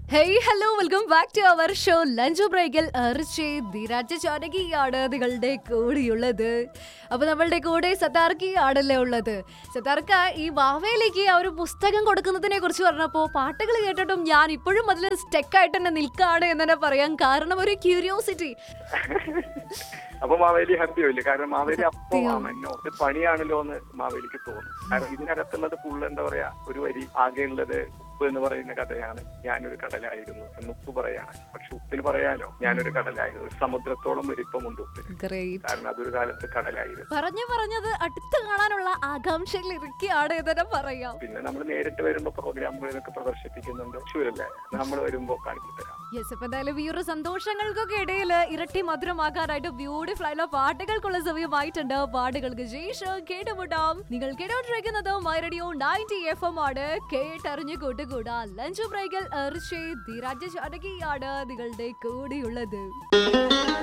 Hey hello welcome back to our show lunch ബ്രേക്കിൽ അർച്ചേ ധീരാജ ചാനകിയാണ് നിങ്ങളുടെ കൂടെയുള്ളത് അപ്പൊ നമ്മളുടെ കൂടെ സത്താർക്കി ആണല്ലേ ഉള്ളത് സത്താർക്ക ഈ വാവയിലേക്ക് ആ ഒരു പുസ്തകം കൊടുക്കുന്നതിനെ കുറിച്ച് പറഞ്ഞപ്പോ പാട്ടുകൾ കേട്ടിട്ടും ഞാൻ ഇപ്പോഴും അതിൽ സ്റ്റെക്കായിട്ട് തന്നെ നിൽക്കാണ് എന്ന് തന്നെ പറയാൻ കാരണം ഒരു ക്യൂരിയോസിറ്റി അപ്പൊ മാവേലി ഹാപ്പി ആവില്ലേ കാരണം മാവേലി അപ്പൊ സത്യം. മാമന്നോ ഇത് പണിയാണല്ലോ എന്ന് മാവേലിക്ക് തോന്നും കാരണം ഇതിനകത്തുള്ളത് ഫുള്ള് എന്താ പറയാ ഒരു വരി ആകെയുള്ളത് ഉപ്പ് എന്ന് പറയുന്ന കഥയാണ് ഞാനൊരു കടലായിരുന്നു എന്ന് ഉപ്പ് പറയാണ് പക്ഷെ ഉപ്പിന് പറയാലോ ഞാനൊരു കടലായിരുന്നു ഒരു സമുദ്രത്തോളം വലിപ്പമുണ്ട് ഉപ്പിന് ഗ്രേറ്റ് കാരണം അതൊരു കാലത്ത് കടലായിരുന്നു പറഞ്ഞു പറഞ്ഞത് അടുത്ത് കാണാനുള്ള ആകാംക്ഷയിൽ ഇരിക്കുകയാണ് എന്ന് തന്നെ പറയാം പിന്നെ നമ്മൾ നേരിട്ട് വരുമ്പോ പ്രോഗ്രാമുകളിലൊക്കെ പ്രദർശിപ്പിക്കുന്നുണ്ട് ഷുവരല്ലേ നമ്മൾ വരുമ്പോ കാണിച്ചു തരാം യെസ് അപ്പൊ എന്തായാലും ഈ ഒരു സന്തോഷങ്ങൾക്കൊക്കെ ഇടയിൽ ഇരട്ടി മധുരമാക്കാനായിട്ട് ബ്യൂട്ടിഫുൾ ആയിട്ടുള്ള പാട്ടുകൾക്കുള്ള സമയമായിട്ടുണ്ട് പാട്ടുകൾക്ക് ശേഷം കേട്ടുമുട്ടാം നിങ്ങൾ കേട്ടോണ്ടിരിക്കുന്നത് my radio ninety F M ആണ് കേട്ടറിഞ്ഞു കൂട്ടുകൂടാ ലഞ്ച് ബ്രേക്കിൽ എറിച്ചേ ധീരാജ ചാനകിയാണ് നിങ്ങളുടെ കൂടെയുള്ളത്